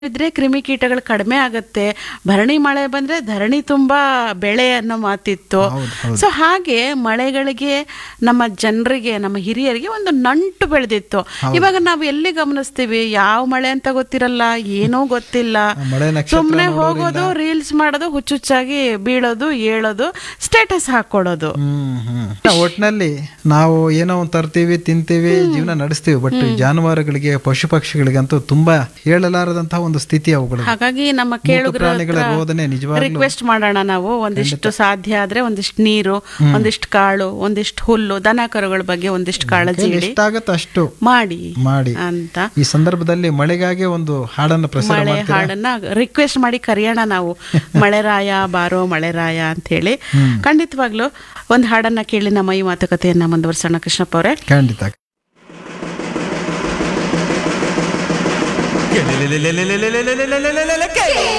ಇದ್ರೆ ಕ್ರಿಮಿಕೀಟಗಳು ಕಡಿಮೆ ಆಗುತ್ತೆ ಭರಣಿ ಮಳೆ ಬಂದ್ರೆ ಧರಣಿ ತುಂಬಾ ಬೆಳೆ ಅನ್ನೋ ಮಾತಿತ್ತು ಹೌದು, ಹೌದು. ಸೊ ಹಾಗೆ ಮಳೆಗಳಿಗೆ ನಮ್ಮ ಜನರಿಗೆ ನಮ್ಮ ಹಿರಿಯರಿಗೆ ಒಂದು ನಂಟು ಬೆಳೆದಿತ್ತು ಇವಾಗ ನಾವು ಎಲ್ಲಿ ಗಮನಿಸ್ತೀವಿ ಯಾವ ಮಳೆ ಅಂತ ಗೊತ್ತಿರಲ್ಲ ಏನೂ ಗೊತ್ತಿಲ್ಲ ಮಳೆ ನಕ್ಷತ್ರ ಸುಮ್ಮನೆ ನೋಡೋರಿಲ್ಲ. ಹೋಗೋದು ರೀಲ್ಸ್ ಮಾಡೋದು ಹುಚ್ಚುಚ್ಚಾಗಿ ಬೀಳೋದು ಏಳೋದು ಸ್ಟೇಟಸ್ ಹಾಕೊಡೋದು ಹ್ಮ್ ಹ್ಮ್ ಒಟ್ನಲ್ಲಿ ನಾವು ಏನೋ ಒಂದು ತರ್ತೀವಿ ತಿಂತೀವಿ ಜೀವನ ನಡೆಸ್ತೀವಿ ಬಟ್ ಜಾನುವಾರುಗಳಿಗೆ ಪಶು ಪಕ್ಷಿಗಳಿಗಂತೂ ತುಂಬಾ ಹೇಳಲಾರದಂತಹ ಒಂದು ಸ್ಥಿತಿ ಅವುಗಳು ಹಾಗಾಗಿ ನಮ್ಮ ಮೂಕ ಕೇಳುಗರ ಪ್ರಾಣಿಗಳ ರೋದನೆ ನಿಜವಾಗ್ಲೂ ರಿಕ್ವೆಸ್ಟ್ ಮಾಡೋಣ ನಾವು ಒಂದಿಷ್ಟು ಸಾಧ್ಯ ಆದ್ರೆ ಒಂದಿಷ್ಟು ನೀರು ಒಂದಿಷ್ಟು ಕಾಳು ಒಂದಿಷ್ಟು ಹುಲ್ಲು ದನ ಕರುಗಳ ಬಗ್ಗೆ ಒಂದಿಷ್ಟು ಕಾಳಜಿ ಇಡಿ ಎಷ್ಟಾಗತ್ತೋ ಅಷ್ಟು ಮಾಡಿ ಮಾಡಿ ಅಂತ ಈ ಸಂದರ್ಭದಲ್ಲಿ ಮಳೆಗಾಗಿ ಒಂದು ಹಾಡನ್ನು ಪ್ರಸಾರ ಮಳೆ ಮಾಡ್ತೀರಾ ಹಾಡನ್ನ ರಿಕ್ವೆಸ್ಟ್ ಮಾಡಿ ಕರೆಯೋಣ ನಾವು ಮಳೆರಾಯ ಬಾರೋ ಮಳೆರಾಯ ಅಂತ ಹೇಳಿ ಖಂಡಿತವಾಗ್ಲು ಒಂದು ಹಾಡನ್ನ ಕೇಳಿ ನಮ್ಮ ಈ ಮಾತುಕತೆಯನ್ನ ಮುಂದುವರ್ಸೋಣ ಕೃಷ್ಣಪ್ಪ ಅವರೇ ಖಂಡಿತ ಕೆ